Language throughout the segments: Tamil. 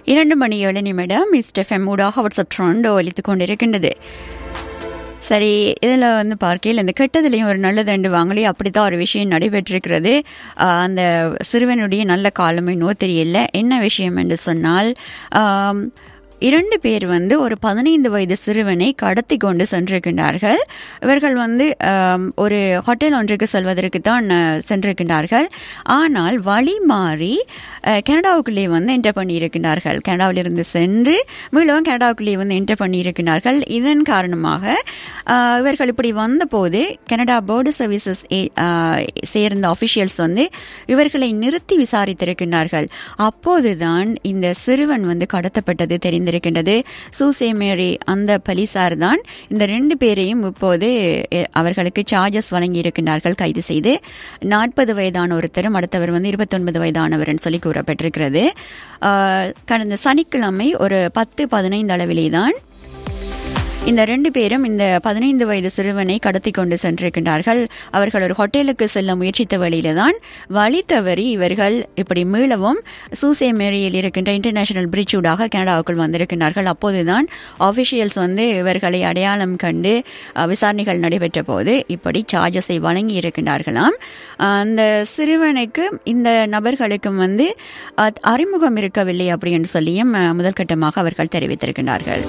இரண்டு மணி ஏழு நிமிடம் மிஸ்டர் எஃப்எம் ஊடாக வாட்ஸ்அப் ட்ரெண்டோ ஒலித்து கொண்டிருக்கின்றது சரி இதில் வந்து பார்க்கையில் இந்த கெட்டதுலேயும் ஒரு நல்லது ரெண்டு வாங்கலி அப்படி தான் ஒரு விஷயம் நடைபெற்றிருக்கிறது ஆஹ் அந்த சிறுவனுடைய நல்ல காலமே நோ தெரியல என்ன விஷயம் என்று சொன்னால் ஆம், இரண்டு பேர் வந்து ஒரு பதினைந்து வயது சிறுவனை கடத்தி கொண்டு சென்றிருக்கின்றார்கள் இவர்கள் வந்து ஆம், ஒரு ஹோட்டல் ஒன்றுக்கு செல்வதற்கு தான் அஹ், சென்றிருக்கின்றார்கள் ஆனால் வழி மாறி அஹ், கனடாவுக்குள்ளே வந்து என்டர் பண்ணியிருக்கின்றார்கள் கனடாவிலிருந்து சென்று மீளவும் கனடாவுக்குள்ளே வந்து என்டர் பண்ணியிருக்கிறார்கள் இதன் காரணமாக ஆஹ், இவர்கள் இப்படி வந்தபோது கனடா போர்டு சர்வீசஸ் சேர்ந்த அஃபிஷியல்ஸ் வந்து இவர்களை நிறுத்தி விசாரித்திருக்கின்றார்கள் அப்போதுதான் இந்த சிறுவன் வந்து கடத்தப்பட்டது தெரிந்திருக்கின்றது சூசே மேரி அந்த பலிசார் தான் இந்த ரெண்டு பேரையும் இப்போது எ, அவர்களுக்கு சார்ஜஸ் வழங்கி இருக்கின்றார்கள் கைது செய்து நாற்பது வயதான ஒருத்தரும் அடுத்தவர் வந்து இருபத்தொன்பது வயதானவர் சொல்லி கூறப்பட்டிருக்கிறது ஆஹ், கடந்த சனிக்கிழமை ஒரு பத்து பதினைந்து அளவிலே தான் இந்த ரெண்டு பேரும் இந்த பதினைந்து வயது சிறுவனை கடத்தி கொண்டு சென்றிருக்கின்றார்கள் அவர்கள் ஒரு ஹோட்டலுக்கு செல்ல முயற்சித்த வழியில தான் வழி தவறி இவர்கள் இப்படி மீளவும் சூசே மேரியில் இருக்கின்ற இன்டர்நேஷனல் பிரிட்ஜ் ஊடாக கனடாவுக்குள் வந்திருக்கின்றார்கள் அப்போதுதான் ஆஃபிஷியல்ஸ் வந்து இவர்களை அடையாளம் கண்டு அஹ், விசாரணைகள் நடைபெற்ற போது இப்படி சார்ஜஸை வழங்கி இருக்கின்றார்களாம் அந்த சிறுவனுக்கு இந்த நபர்களுக்கும் வந்து அஹ், அறிமுகம் இருக்கவில்லை அப்படின்னு சொல்லியும் அஹ், முதல்கட்டமாக அவர்கள் தெரிவித்திருக்கின்றார்கள்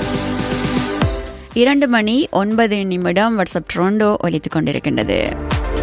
இரண்டு மணி ஒன்பது நிமிடம் வாட்ஸ்அப் ட்ரோண்டோ ஒலித்துக் கொண்டிருக்கின்றது